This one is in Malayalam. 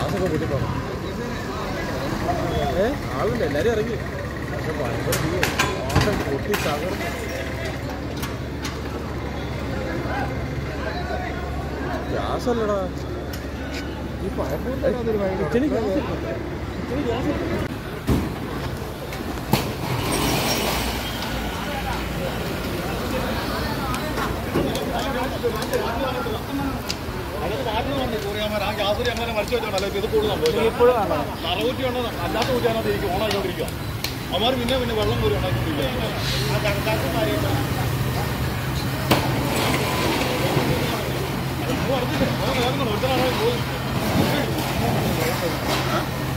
ഗ്യാസൊക്കെ പൊട്ടിപ്പോണം ഏ ആളുണ്ട് എല്ലാവരും ഇറങ്ങി പക്ഷെ ഭയങ്കര തീയെ ആകെ പൊട്ടി തകർന്നു ഗ്യാസ് അല്ലടാ ഈ കിച്ചണി ഗ്യാസ് കിച്ചണി ഗ്യാസ് ഇപ്പോഴും കാണാം അവന്മാർ പിന്നെ പിന്നെ വെള്ളം കോരി ഉണ്ടാക്കിയിട്ടില്ല